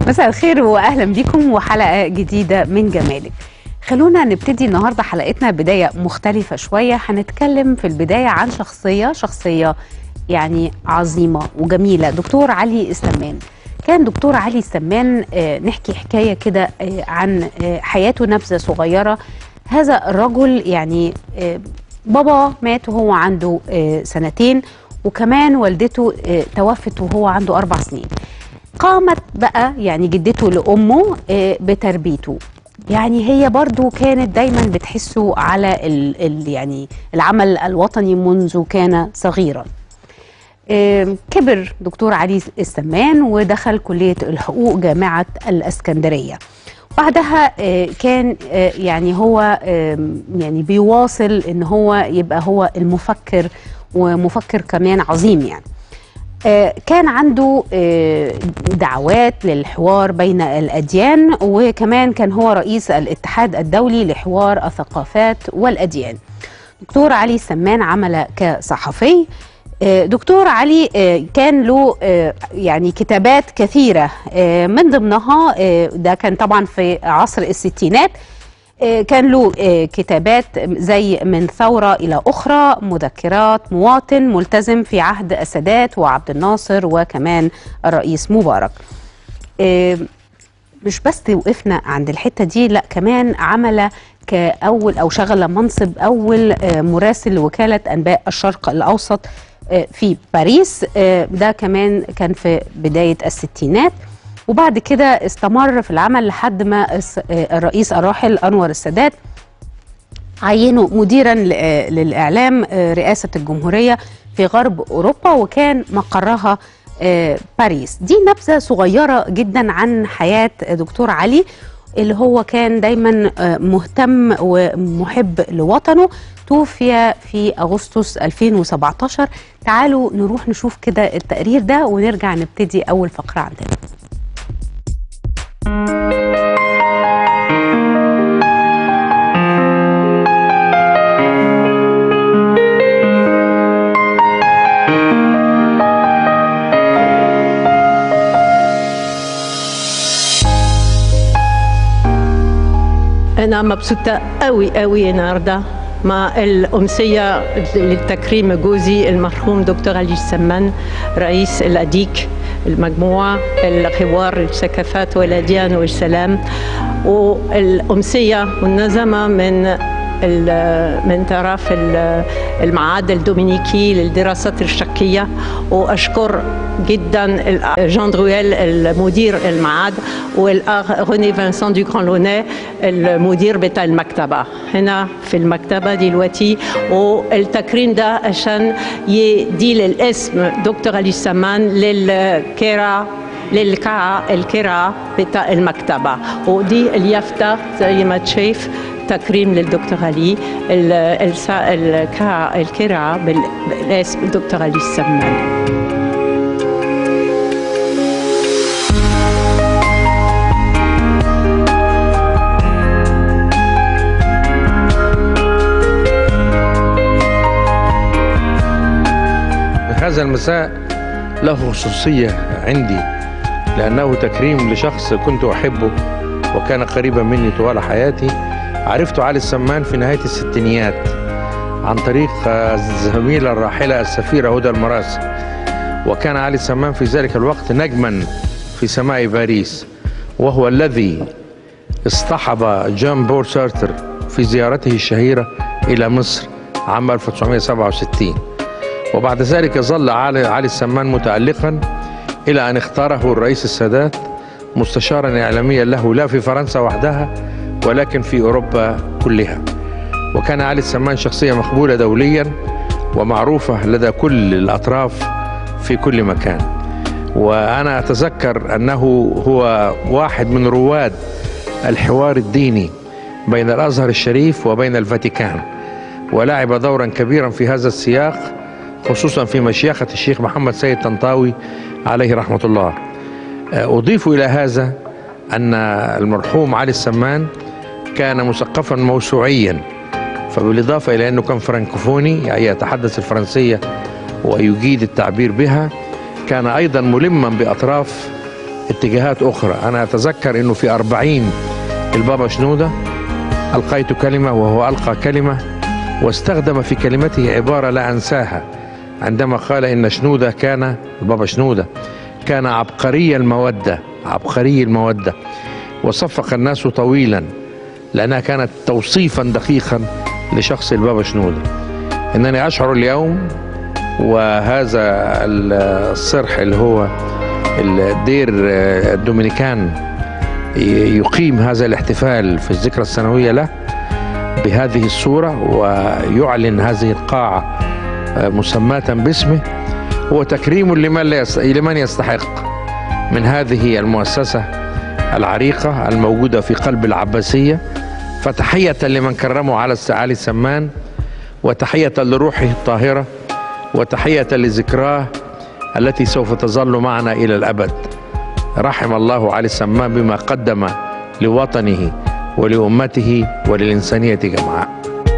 مساء الخير واهلا بكم وحلقه جديده من جمالك خلونا نبتدي النهارده حلقتنا بدايه مختلفه شويه هنتكلم في البدايه عن شخصيه شخصيه يعني عظيمه وجميله دكتور علي السمان كان دكتور علي السمان آه، نحكي حكايه كده آه، عن آه، حياته نبذه صغيره هذا الرجل يعني آه، بابا مات وهو عنده آه، سنتين وكمان والدته آه، توفت وهو عنده اربع سنين قامت بقى يعني جدته لامه آه، بتربيته يعني هي برضو كانت دايما بتحسه على ال ال يعني العمل الوطني منذ كان صغيرا آم، كبر دكتور علي السمان ودخل كلية الحقوق جامعة الإسكندرية بعدها آه، كان آه، يعني هو آم، يعني بيواصل ان هو يبقى هو المفكر ومفكر كمان عظيم يعني آه، كان عنده آه، دعوات للحوار بين الأديان وكمان كان هو رئيس الاتحاد الدولي لحوار الثقافات والأديان دكتور علي سمان عمل كصحفي آه، دكتور علي آه، كان له آه، يعني كتابات كثيرة آه، من ضمنها آه، ده كان طبعا في عصر الستينات آه، كان له آه، كتابات زي من ثورة إلى أخرى مذكرات مواطن ملتزم في عهد السادات وعبد الناصر وكمان الرئيس مبارك آه، مش بس وقفنا عند الحتة دي لا كمان عمل كأول أو شغل منصب أول آه، مراسل لوكالة أنباء الشرق الأوسط آه، في باريس آه، ده كمان كان في بداية الستينات وبعد كده استمر في العمل لحد ما الس- آه، الرئيس الراحل أنور السادات عينه مديرا ل- آه، للإعلام آه، رئاسة الجمهورية في غرب أوروبا وكان مقرها آه، باريس دي نبذة صغيرة جدا عن حياة دكتور علي اللي هو كان دايما آه، مهتم ومحب لوطنه توفي في أغسطس 2017 تعالوا نروح نشوف كده التقرير ده ونرجع نبتدي أول فقرة عندنا أنا مبسوطة قوي قوي النهاردة مع الأمسية للتكريم جوزي المرحوم دكتور علي السمان رئيس الأديك المجموعة الحوار الثقافات والأديان والسلام والأمسية منظمة من ال- من طرف ال- المعهد الدومينيكي للدراسات الشرقية وأشكر جدا ال- جان درويل المدير المعهد والأخ روني فانسون دو جران لوني المدير بتاع المكتبة هنا في المكتبة دلوقتي والتكريم ده عشان يدي للاسم دكتور علي سمان للكيرا للقاعة الكرة بتاع المكتبة ودي اليافطة زي ما تشوف تكريم للدكتور علي ال- الس- الكرة الكرة بال- بالاسم دكتور علي السمان هذا المساء له خصوصية عندي لأنه تكريم لشخص كنت أحبه وكان قريبا مني طوال حياتي عرفت علي السمان في نهاية الستينيات عن طريق الزميلة الراحلة السفيرة هدى المراسي وكان علي السمان في ذلك الوقت نجما في سماء باريس وهو الذي اصطحب جان بول سارتر في زيارته الشهيرة إلى مصر عام 1967 وبعد ذلك ظل علي, علي السمان متألقا إلى أن اختاره الرئيس السادات مستشارا إعلاميا له لا في فرنسا وحدها ولكن في أوروبا كلها وكان علي السمان شخصية مقبولة دوليا ومعروفة لدى كل الأطراف في كل مكان وأنا أتذكر أنه هو واحد من رواد الحوار الديني بين الأزهر الشريف وبين الفاتيكان ولعب دورا كبيرا في هذا السياق خصوصا في مشيخة الشيخ محمد سيد طنطاوي عليه رحمة الله أضيف إلى هذا أن المرحوم علي السمان كان مثقفا موسوعيا فبالإضافة إلى أنه كان فرنكوفوني يعني يتحدث الفرنسية ويجيد التعبير بها كان أيضا ملما بأطراف اتجاهات أخرى أنا أتذكر أنه في أربعين البابا شنودة ألقيت كلمة وهو ألقى كلمة واستخدم في كلمته عبارة لا أنساها عندما قال إن شنودة كان البابا شنودة كان عبقري المودة عبقري المودة وصفق الناس طويلا لأنها كانت توصيفا دقيقا لشخص البابا شنودة إنني أشعر اليوم وهذا الصرح اللي هو الدير الدومينيكان يقيم هذا الاحتفال في الذكرى السنوية له بهذه الصورة ويعلن هذه القاعة مسماة باسمه هو تكريم لمن, لمن يستحق من هذه المؤسسة العريقة الموجودة في قلب العباسية فتحية لمن كرمه على علي السمان وتحية لروحه الطاهرة وتحية لذكراه التي سوف تظل معنا إلى الأبد رحم الله علي السمان بما قدم لوطنه ولأمته وللإنسانية جمعاء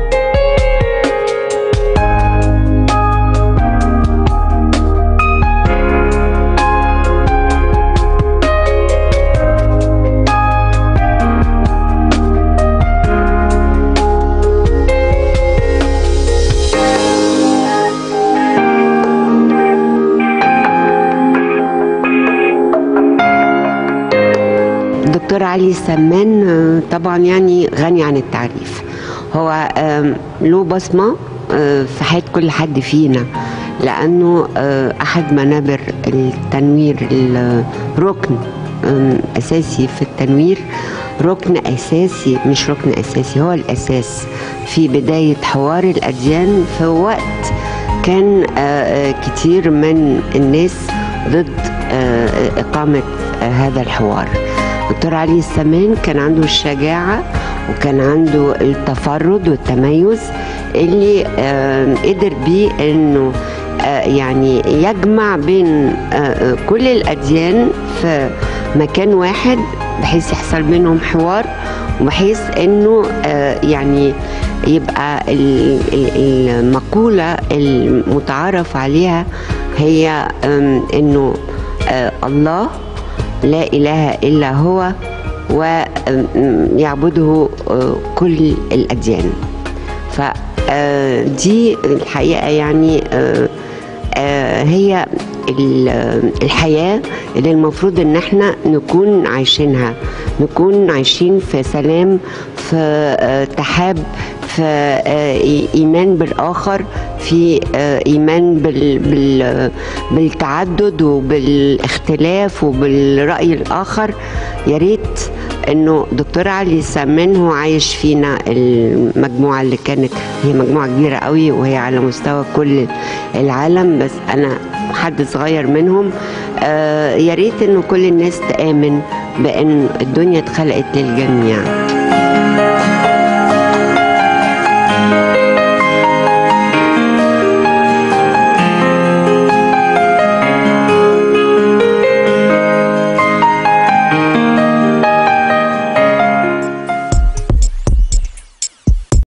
دكتور علي السمان طبعا يعني غني عن التعريف هو له بصمه في حياه كل حد فينا لانه احد منابر التنوير الركن اساسي في التنوير ركن اساسي مش ركن اساسي هو الاساس في بدايه حوار الاديان في وقت كان كتير من الناس ضد اقامه هذا الحوار دكتور علي السمان كان عنده الشجاعة وكان عنده التفرد والتميز اللي آه قدر بيه انه آه يعني يجمع بين آه كل الاديان في مكان واحد بحيث يحصل بينهم حوار وبحيث انه يعني يبقى المقولة المتعارف عليها هي انه الله لا إله إلا هو ويعبده كل الأديان فدي الحقيقة يعني هي الحياة اللي المفروض ان احنا نكون عايشينها نكون عايشين في سلام في تحاب في ايمان بالاخر في ايمان بال بال بالتعدد وبالاختلاف وبالراي الاخر يا ريت انه دكتور علي سمان هو عايش فينا المجموعه اللي كانت هي مجموعه كبيره قوي وهي على مستوى كل العالم بس انا حد صغير منهم آه يا ريت انه كل الناس تامن بان الدنيا اتخلقت للجميع